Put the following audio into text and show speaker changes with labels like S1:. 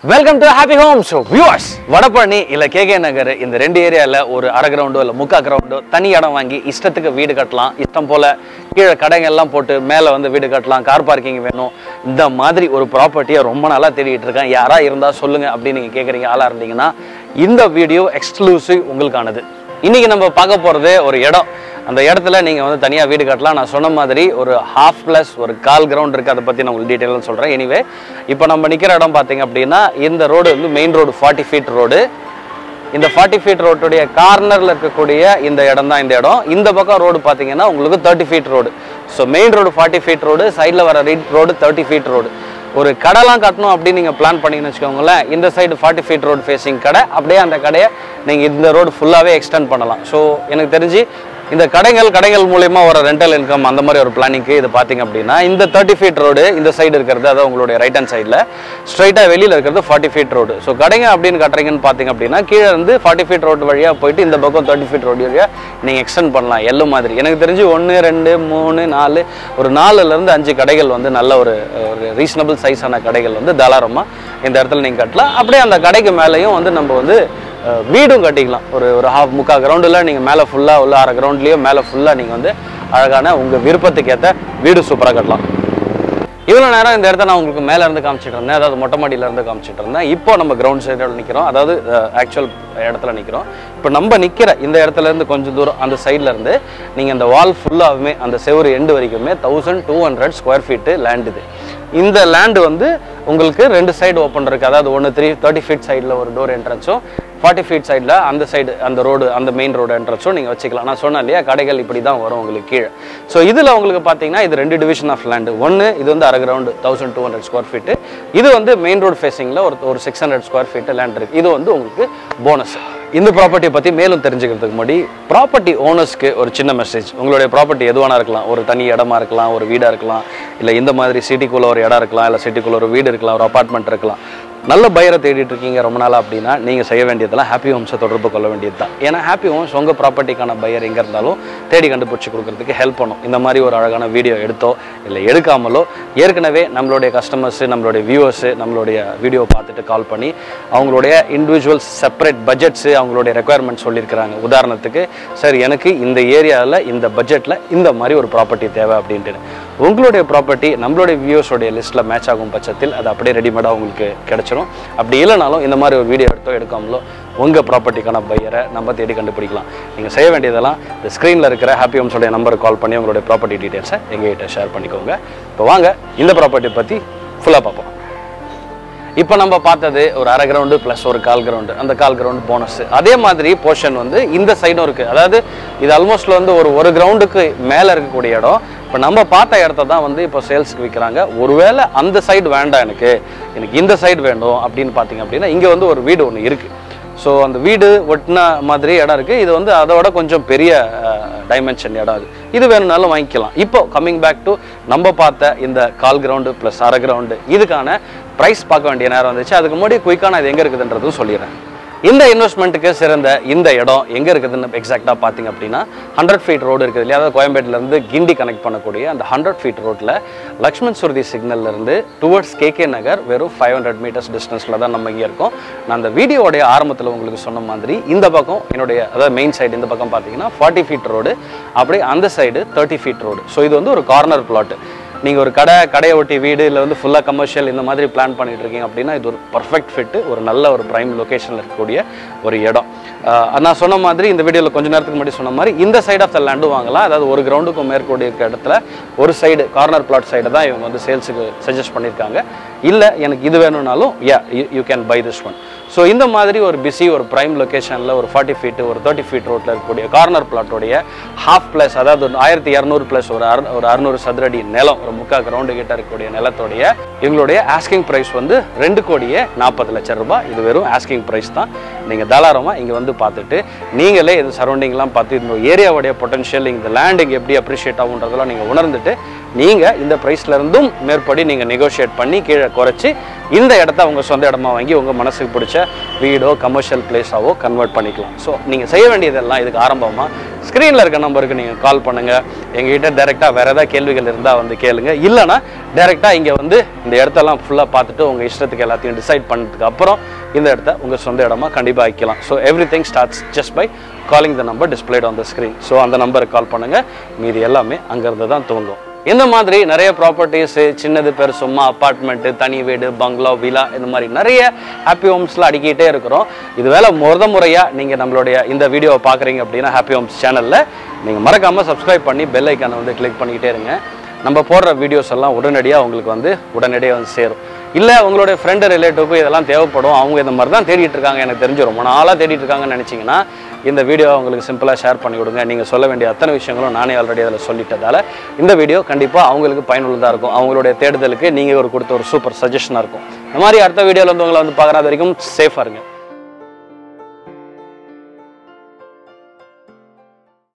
S1: welcome to happy home show viewers Vadapalani இல்ல KK நகர் இந்த ரெண்டு ஏரியால ஒரு அரை கிரவுண்டோ இல்ல முக்கா கிரவுண்டோ தனி இடம் வாங்கி இஷ்டத்துக்கு வீடு கட்டலாம் இஷ்டம் போல கீழே கடைங்க எல்லாம் போட்டு மேல வந்து வீடு கட்டலாம் கார் பார்க்கிங் வேணும் இந்த மாதிரி ஒரு ப்ராப்பர்ட்டியை ரொம்ப நாளா தேடிட்டு இருக்கேன் யாரா இருந்தா சொல்லுங்க அப்படின்னு நீங்க கேக்குறீங்க ஆளா இருந்தீங்கன்னா இந்த வீடியோ எக்ஸ்க்ளூசிவ் உங்களுக்கானது இன்னைக்கு நம்ம பார்க்க போறது ஒரு இடம் அந்த இடத்துல நீங்க வந்து தனியா வீடு கட்டலாம் நான் சொன்ன மாதிரி ஒரு ஹாஃப் பிளஸ் ஒரு கால் கிரவுண்ட் இருக்கு அதை பத்தி நான் உங்களுக்கு டீட்டெயிலாக சொல்றேன் எனிவே இப்போ நம்ம நிக்கிற இடம் பார்த்தீங்க அப்படின்னா இந்த ரோடு வந்து main road forty feet road இந்த ஃபார்ட்டி ஃபீட் ரோட்டுடைய கார்னரில் இருக்கக்கூடிய இந்த இடம் தான் இந்த இடம் இந்த பக்கம் ரோடு பார்த்தீங்கன்னா உங்களுக்கு thirty feet road so main road forty feet road சைடில் வர ரீட் ரோடு தேர்ட்டி ஃபீட் ரோடு ஒரு கடைலாம் கட்டணும் அப்படின்னு நீங்கள் பிளான் பண்ணீங்கன்னு வச்சுக்கோங்களேன் இந்த side forty feet road facing கடை அப்படியே அந்த கடையை நீங்கள் இந்த ரோடு ஃபுல்லாகவே எக்ஸ்டெண்ட் பண்ணலாம் ஸோ எனக்கு தெரிஞ்சு இந்த கடைகள் கடைகள் மூலயமா வர ரெண்டல் இன்கம் அந்த மாதிரி ஒரு பிளானிங்க்கு இது பார்த்தீங்க அப்படின்னா இந்த தேர்ட்டி ஃபீட் ரோடு இந்த சைடு இருக்கிறது அதாவது உங்களுடைய ரைட் ஹேண்ட் சைடில் ஸ்ட்ரைட்டாக வெளியில் இருக்கிறது ஃபார்ட்டி ஃபீட் ரோடு ஸோ கடைங்க அப்படின்னு கட்டுறீங்கன்னு பார்த்தீங்க அப்படின்னா கீழே இருந்து ஃபார்ட்டி ஃபீட் ரோடு வழியாக போயிட்டு இந்த பக்கம் தேர்ட்டி ஃபீட் ரோடு வழியாக நீங்கள் எக்ஸ்டெண்ட் பண்ணலாம் எல்லோ மாதிரி எனக்கு தெரிஞ்சு ஒன்று ரெண்டு மூணு நாலு ஒரு நாலுலேருந்து அஞ்சு கடைகள் வந்து நல்ல ஒரு ஒரு ரீசனபிள் சைஸான கடைகள் வந்து தாராளமாக இந்த இடத்துல நீங்கள் கட்டலாம் அப்படியே அந்த கடைக்கு மேலேயும் வந்து நம்ம வந்து அஹ், வீடும் கட்டிக்கலாம் ஒரு ஒரு ஹாஃப் முக்கால் கிரவுண்டில் நீங்கள் மேலே ஃபுல்லாக உள்ள அரை கிரவுண்ட்லேயோ மேலே ஃபுல்லாக நீங்கள் வந்து அழகான உங்கள் விருப்பத்துக்கு ஏற்ற வீடு சூப்பராக கட்டலாம் இவ்வளோ நேரம் இந்த இடத்த நான் உங்களுக்கு மேலே இருந்து காமிச்சிட்டு இருந்தேன் அதாவது மொட்டை மாடியில இருந்து காமிச்சிட்டு இருந்தேன் இப்போ நம்ம கிரவுண்ட் சைடில் நிற்கிறோம் அதாவது ஆக்சுவல் இடத்துல நிற்கிறோம் இப்போ நம்ம நிற்கிற இந்த இடத்துல இருந்து கொஞ்சம் தூரம் அந்த சைடில் இருந்து நீங்கள் இந்த வால் ஃபுல்லாகவுமே அந்த செவரு எண்டு வரைக்குமே thousand two hundred square feet land இது இந்த லேண்டு வந்து உங்களுக்கு ரெண்டு சைடு ஓப்பன் இருக்குது அதாவது ஒன்று த்ரீ தேர்ட்டி ஃபீட் சைடில் ஒரு டோர் என்ட்ரன்ஸும் ஃபார்ட்டி ஃபீட் சைடில் அந்த சைடு அந்த ரோடு அந்த மெயின் ரோடு என்ட்ரன்ஸும் நீங்கள் வச்சுக்கலாம் நான் சொன்னேன் இல்லையா கடைகள் இப்படி தான் வரும் உங்களுக்கு கீழே ஸோ இதில் உங்களுக்கு பார்த்தீங்கன்னா இது ரெண்டு டிவிஷன் ஆஃப் லேண்டு ஒன்று இது வந்து அரை ground thousand two hundred square feet இது வந்து மெயின் ரோடு ஃபேஸிங்கில் ஒரு ஒரு six hundred square feet land இருக்குது இது வந்து உங்களுக்கு போனஸ் இந்த ப்ராப்பர்ட்டியை பற்றி மேலும் தெரிஞ்சுக்கிறதுக்கு முன்னாடி ப்ராப்பர்ட்டி ஓனர்ஸ்க்கு ஒரு சின்ன மெசேஜ் உங்களுடைய ப்ராப்பர்ட்டி எதுவானா இருக்கலாம் ஒரு தனி இடமா இருக்கலாம் ஒரு வீடாக இருக்கலாம் இல்லை இந்த மாதிரி சிட்டிக்குள்ளே ஒரு இடம் இருக்கலாம் இல்லை சிட்டிக்குள்ளே ஒரு வீடு இருக்கலாம் ஒரு அப்பார்ட்மெண்ட் இருக்கலாம் நல்ல பையரை தேடிட்டு இருக்கீங்க ரொம்ப நாளாக அப்படின்னா நீங்கள் செய்ய வேண்டியதெல்லாம் ஹாப்பி ஹோம்ஸை தொடர்பு கொள்ள வேண்டியது தான் ஏன்னா ஹாப்பி ஹோம்ஸ் உங்கள் ப்ராப்பர்ட்டிக்கான பையர் எங்கே இருந்தாலும் தேடி கண்டுபிடிச்சி கொடுக்கறதுக்கு ஹெல்ப் பண்ணும் இந்த மாதிரி ஒரு அழகான வீடியோ எடுத்தோ இல்லை எடுக்காமலோ ஏற்கனவே நம்மளுடைய கஸ்டமர்ஸு நம்மளுடைய வியூவர்ஸு நம்மளுடைய வீடியோ பார்த்துட்டு கால் பண்ணி அவங்களுடைய இண்டிவிஜுவல் செப்பரேட் பட்ஜெட்ஸு அவங்களுடைய ரெக்குயர்மெண்ட் சொல்லியிருக்கிறாங்க உதாரணத்துக்கு சார் எனக்கு இந்த ஏரியாவில் இந்த பட்ஜெட்டில் இந்த மாதிரி ஒரு ப்ராப்பர்ட்டி தேவை அப்படின்ட்டு உங்களுடைய ப்ராப்பர்ட்டி நம்மளுடைய வியூவர்ஸோடைய லிஸ்ட்டில் மேட்ச் ஆகும் பட்சத்தில் அது அப்படியே ரெடிமேடாக உங்களுக்கு கிடைச்சிரும் அப்படி இல்லைனாலும் இந்த மாதிரி ஒரு வீடியோ எடுத்தோ எடுக்காமலோ உங்கள் ப்ராப்பர்ட்டிக்கான பையரை நம்ம தேடி கண்டுபிடிக்கலாம் நீங்கள் செய்ய வேண்டியதெல்லாம் இந்த ஸ்க்ரீனில் இருக்கிற ஹாப்பி ஹோம்ஸோடைய நம்பருக்கு கால் பண்ணி உங்களுடைய ப்ராப்பர்ட்டி டீட்டெயில்ஸை எங்ககிட்ட ஷேர் பண்ணிக்கோங்க இப்போ வாங்க இந்த ப்ராப்பர்ட்டி பற்றி ஃபுல்லாக பார்ப்போம் இப்போ நம்ம பார்த்தது ஒரு அரை கிரவுண்டு ப்ளஸ் ஒரு கால் கிரவுண்டு அந்த கால் கிரவுண்டு போனஸ் அதே மாதிரி போர்ஷன் வந்து இந்த சைடும் இருக்குது அதாவது இது ஆல்மோஸ்ட்ல வந்து ஒரு ஒரு கிரவுண்டுக்கு மேலே இருக்கக்கூடிய இடம் இப்போ நம்ம பார்த்த இடத்த தான் வந்து இப்போ சேல்ஸ்க்கு விற்கிறாங்க ஒருவேளை அந்த சைடு வேண்டாம் எனக்கு எனக்கு இந்த சைடு வேண்டும் அப்படின்னு பார்த்தீங்க அப்படின்னா இங்கே வந்து ஒரு வீடு ஒன்று இருக்குது ஸோ அந்த வீடு ஒட்டின மாதிரி இடம் இருக்குது இது வந்து அதோட கொஞ்சம் பெரிய டைமென்ஷன் இடம் அது இது வேணும்னாலும் வாங்கிக்கலாம் இப்போ கம்மிங் பேக் டு நம்ம பார்த்த இந்த கால் கிரவுண்டு ப்ளஸ் அரை கிரவுண்டு இதுக்கான ப்ரைஸ் பார்க்க வேண்டிய நேரம் வந்துச்சு அதுக்கு முன்னாடி குயிக்கான இது எங்கே இருக்குதுன்றதும் சொல்லிடுறேன் இந்த இன்வெஸ்ட்மெண்ட்டுக்கு சிறந்த இந்த இடம் எங்கே இருக்குதுன்னு எக்ஸாக்டாக பார்த்தீங்க அப்படின்னா ஹண்ட்ரட் ஃபீட் ரோடு இருக்குது இல்லையா அதாவது கோயம்பேட்டிலேருந்து கிண்டி கனெக்ட் பண்ணக்கூடிய அந்த ஹண்ட்ரட் ஃபீட் ரோட்டில் லக்ஷ்மண் சுருதி சிக்னல்லேருந்து டுவர்ட்ஸ் கேகே நகர் வெறும் ஃபைவ் ஹண்ட்ரட் மீட்டர்ஸ் டிஸ்டன்ஸில் தான் நம்ம இங்கே இருக்கோம் நான் அந்த வீடியோடைய ஆரம்பத்தில் உங்களுக்கு சொன்ன மாதிரி இந்த பக்கம் என்னுடைய அதாவது மெயின் சைடு இந்த பக்கம் பார்த்தீங்கன்னா ஃபார்ட்டி ஃபீட் ரோடு அப்படியே அந்த side thirty feet road so இது வந்து ஒரு கார்னர் பிளாட் நீங்கள் ஒரு கடை கடையை ஒட்டி வீடு இல்லை வந்து ஃபுல்லாக கமர்ஷியல் இந்த மாதிரி பிளான் பண்ணிட்டு இருக்கீங்க அப்படின்னா இது ஒரு பர்ஃபெக்ட் ஃபிட்டு ஒரு நல்ல ஒரு ப்ரைம் லொக்கேஷனில் இருக்கக்கூடிய ஒரு இடம் ஆஹ் நான் சொன்ன மாதிரி இந்த வீடியோவில் கொஞ்ச நேரத்துக்கு முன்னாடி சொன்ன மாதிரி இந்த சைடு ஆஃப் த லேண்டும் வாங்கலாம் அதாவது ஒரு கிரவுண்டுக்கும் மேற்கூடிய இருக்க இடத்துல ஒரு சைடு கார்னர் பிளாட் சைடு தான் இவங்க வந்து சேல்ஸுக்கு சஜஸ்ட் பண்ணியிருக்காங்க இல்லை எனக்கு இது வேணும்னாலும் yeah you can buy this one so இந்த மாதிரி ஒரு பிஸி ஒரு ப்ரைம் லொக்கேஷனில் ஒரு ஃபார்ட்டி ஃபீட்டு ஒரு தேர்ட்டி ஃபீட் ரோட்டில் இருக்கக்கூடிய கார்னர் பிளாட்டோடைய ஹாஃப் ப்ளஸ் அதாவது ஒரு ஆயிரத்தி இரநூறு ப்ளஸ் ஒரு அறு ஒரு அறுநூறு சதுரடி நிலம் ஒரு முக்கால் கிரவுண்டு கிட்ட இருக்கக்கூடிய நிலத்தோடைய இவங்களுடைய ஆஸ்கிங் ப்ரைஸ் வந்து ரெண்டு கோடியே நாற்பது லட்சம் ரூபாய் இது வெறும் ஆஸ்கிங் ப்ரைஸ் தான் நீங்கள் தாராளமாக இங்கே வந்து பார்த்துட்டு நீங்களே இது சரௌண்டிங்லாம் பார்த்து இந்த ஏரியாவுடைய பொட்டன்ஷியல் இந்த லேண்ட் இங்கே எப்படி அப்ரிஷியேட் ஆகுன்றதெல்லாம் நீங்கள் உணர்ந்துட்டு நீங்கள் இந்த ப்ரைஸ்ல இருந்தும் மேற்படி நீங்கள் நெகோஷியேட் பண்ணி கீழே குறைச்சி இந்த இடத்த உங்க சொந்த இடமா வாங்கி உங்கள் மனசுக்கு பிடிச்ச வீடோ கமர்ஷியல் பிளேஸாவோ கன்வெர்ட் பண்ணிக்கலாம் ஸோ நீங்கள் செய்ய வேண்டியதெல்லாம் இதுக்கு ஆரம்பமாக ஸ்க்ரீனில் இருக்க நம்பருக்கு நீங்கள் கால் பண்ணுங்கள் எங்ககிட்ட டேரெக்டாக வேறு ஏதாவது கேள்விகள் இருந்தால் வந்து கேளுங்க இல்லைனா டேரெக்டாக இங்கே வந்து இந்த இடத்தெல்லாம் ஃபுல்லாக பார்த்துட்டு உங்கள் இஷ்டத்துக்கு எல்லாத்தையும் டிசைட் பண்ணதுக்கு அப்புறம் இந்த இடத்த உங்கள் சொந்த இடமா கண்டிப்பாக ஆக்கிக்கலாம் so everything starts just by calling the number displayed on the screen so அந்த நம்பருக்கு கால் பண்ணுங்கள் மீதி எல்லாமே அங்கேருந்து தான் துவங்கும் இந்த மாதிரி நிறைய ப்ராப்பர்ட்டிஸு சின்னது பெருசுமா அப்பார்ட்மெண்ட்டு தனி வீடு பங்களா விலா இந்த மாதிரி நிறைய ஹாப்பி ஹோம்ஸில் அடிக்கிட்டே இருக்கிறோம் இது வேலை முத முறையாக நீங்கள் நம்மளுடைய இந்த வீடியோவை பார்க்குறீங்க அப்படின்னா ஹாப்பி ஹோம்ஸ் சேனலில் நீங்கள் மறக்காமல் சப்ஸ்கிரைப் பண்ணி பெல் ஐக்கானை வந்து கிளிக் பண்ணிக்கிட்டே இருங்க நம்ம போடுற வீடியோஸ் எல்லாம் உடனடியாக உங்களுக்கு வந்து உடனடியாக வந்து சேரும் இல்லை உங்களுடைய ஃப்ரெண்டு ரிலேட்டிவ்க்கு இதெல்லாம் தேவைப்படும் அவங்க இந்த மாதிரி தான் தேடிட்டு இருக்காங்க எனக்கு தெரிஞ்சு ரொம்ப நாளாக தேடிட்டு இருக்காங்கன்னு நினச்சிங்கன்னா இந்த வீடியோ அவங்களுக்கு சிம்பிளாக ஷேர் பண்ணி கொடுங்க நீங்கள் சொல்ல வேண்டிய அத்தனை விஷயங்களும் நானே ஆல்ரெடி அதில் சொல்லிட்டதால இந்த வீடியோ கண்டிப்பாக அவங்களுக்கு பயனுள்ளதாக இருக்கும் அவங்களுடைய தேடுதலுக்கு நீங்கள் ஒரு கொடுத்த ஒரு சூப்பர் சஜஷனாக இருக்கும் இந்த மாதிரி அடுத்த வீடியோவில் வந்து உங்களை வந்து பார்க்குறது வரைக்கும் சேஃபாக இருங்க